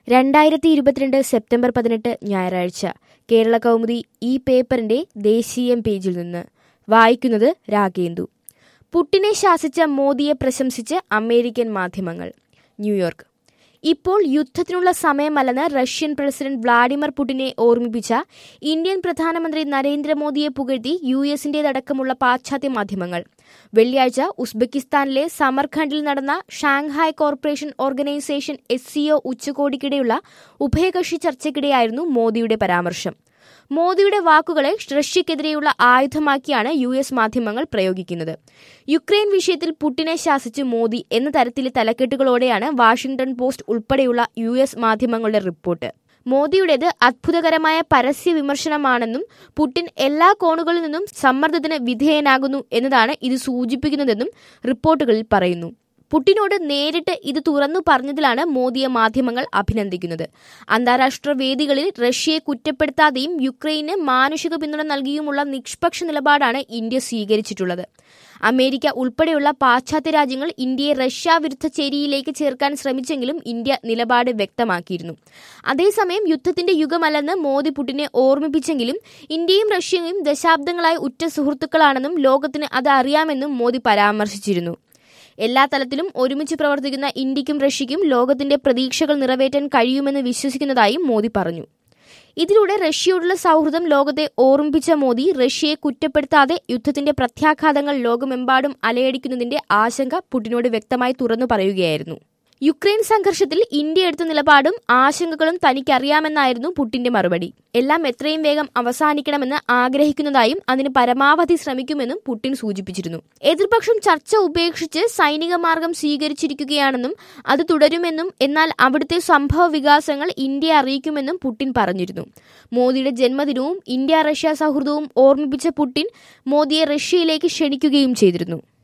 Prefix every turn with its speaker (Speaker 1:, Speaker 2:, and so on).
Speaker 1: രണ്ടായിരത്തി ഇരുപത്തിരണ്ട് സെപ്റ്റംബർ പതിനെട്ട് ഞായറാഴ്ച കേരള കൗമുദി ഈ പേപ്പറിന്റെ ദേശീയം പേജിൽ നിന്ന് വായിക്കുന്നത് രാഗേന്ദു പുട്ടിനെ ശാസിച്ച മോദിയെ പ്രശംസിച്ച് അമേരിക്കൻ മാധ്യമങ്ങൾ ന്യൂയോർക്ക് ഇപ്പോൾ യുദ്ധത്തിനുള്ള സമയമല്ലെന്ന് റഷ്യൻ പ്രസിഡന്റ് വ്ളാഡിമിർ പുടിനെ ഓർമ്മിപ്പിച്ച ഇന്ത്യൻ പ്രധാനമന്ത്രി നരേന്ദ്രമോദിയെ പുകഴ്ത്തി യു എസിന്റേതടക്കമുള്ള പാശ്ചാത്യ മാധ്യമങ്ങൾ വെള്ളിയാഴ്ച ഉസ്ബെക്കിസ്ഥാനിലെ സമർഖണ്ഡിൽ നടന്ന Shanghai corporation organisation S C O ഉച്ചകോടിക്കിടെയുള്ള ഉഭയകക്ഷി ചർച്ചയ്ക്കിടെയായിരുന്നു മോദിയുടെ പരാമർശം മോദിയുടെ വാക്കുകളെ റഷ്യക്കെതിരെയുള്ള ആയുധമാക്കിയാണ് യു എസ് മാധ്യമങ്ങൾ പ്രയോഗിക്കുന്നത് യുക്രൈൻ വിഷയത്തിൽ പുട്ടിനെ ശാസിച്ച് മോദി എന്ന തരത്തിലെ തലക്കെട്ടുകളോടെയാണ് വാഷിംഗ്ടൺ പോസ്റ്റ് ഉൾപ്പെടെയുള്ള യു എസ് മാധ്യമങ്ങളുടെ റിപ്പോർട്ട് മോദിയുടേത് അത്ഭുതകരമായ പരസ്യ വിമർശനമാണെന്നും പുടിൻ എല്ലാ കോണുകളിൽ നിന്നും സമ്മർദ്ദത്തിന് വിധേയനാകുന്നു എന്നതാണ് ഇത് സൂചിപ്പിക്കുന്നതെന്നും റിപ്പോർട്ടുകളിൽ പറയുന്നു പുടിനോട് നേരിട്ട് ഇത് തുറന്നു പറഞ്ഞതിലാണ് മോദിയെ മാധ്യമങ്ങൾ അഭിനന്ദിക്കുന്നത് അന്താരാഷ്ട്ര വേദികളിൽ റഷ്യയെ കുറ്റപ്പെടുത്താതെയും യുക്രൈന് മാനുഷിക പിന്തുണ നൽകിയുമുള്ള നിഷ്പക്ഷ നിലപാടാണ് ഇന്ത്യ സ്വീകരിച്ചിട്ടുള്ളത് അമേരിക്ക ഉൾപ്പെടെയുള്ള പാശ്ചാത്യ രാജ്യങ്ങൾ ഇന്ത്യയെ റഷ്യ വിരുദ്ധ ചേരിയിലേക്ക് ചേർക്കാൻ ശ്രമിച്ചെങ്കിലും ഇന്ത്യ നിലപാട് വ്യക്തമാക്കിയിരുന്നു അതേസമയം യുദ്ധത്തിന്റെ യുഗമല്ലെന്ന് മോദി പുടിനെ ഓർമ്മിപ്പിച്ചെങ്കിലും ഇന്ത്യയും റഷ്യയും ദശാബ്ദങ്ങളായി ഉറ്റ സുഹൃത്തുക്കളാണെന്നും ലോകത്തിന് അത് അറിയാമെന്നും മോദി പരാമർശിച്ചിരുന്നു എല്ലാ തലത്തിലും ഒരുമിച്ച് പ്രവർത്തിക്കുന്ന ഇന്ത്യക്കും റഷ്യയ്ക്കും ലോകത്തിന്റെ പ്രതീക്ഷകൾ നിറവേറ്റാൻ കഴിയുമെന്ന് വിശ്വസിക്കുന്നതായും മോദി പറഞ്ഞു ഇതിലൂടെ റഷ്യയോടുള്ള സൗഹൃദം ലോകത്തെ ഓർമ്മിപ്പിച്ച മോദി റഷ്യയെ കുറ്റപ്പെടുത്താതെ യുദ്ധത്തിന്റെ പ്രത്യാഘാതങ്ങൾ ലോകമെമ്പാടും അലയടിക്കുന്നതിന്റെ ആശങ്ക പുടിനോട് വ്യക്തമായി തുറന്നു പറയുകയായിരുന്നു യുക്രൈൻ സംഘർഷത്തിൽ ഇന്ത്യ എടുത്ത നിലപാടും ആശങ്കകളും തനിക്കറിയാമെന്നായിരുന്നു പുട്ടിന്റെ മറുപടി എല്ലാം എത്രയും വേഗം അവസാനിക്കണമെന്ന് ആഗ്രഹിക്കുന്നതായും അതിന് പരമാവധി ശ്രമിക്കുമെന്നും പുടിൻ സൂചിപ്പിച്ചിരുന്നു എതിർപക്ഷം ചർച്ച ഉപേക്ഷിച്ച് സൈനിക മാർഗം സ്വീകരിച്ചിരിക്കുകയാണെന്നും അത് തുടരുമെന്നും എന്നാൽ അവിടുത്തെ സംഭവ വികാസങ്ങൾ ഇന്ത്യയെ അറിയിക്കുമെന്നും പുടിൻ പറഞ്ഞിരുന്നു മോദിയുടെ ജന്മദിനവും ഇന്ത്യ റഷ്യ സൗഹൃദവും ഓർമ്മിപ്പിച്ച പുടിൻ മോദിയെ റഷ്യയിലേക്ക് ക്ഷണിക്കുകയും ചെയ്തിരുന്നു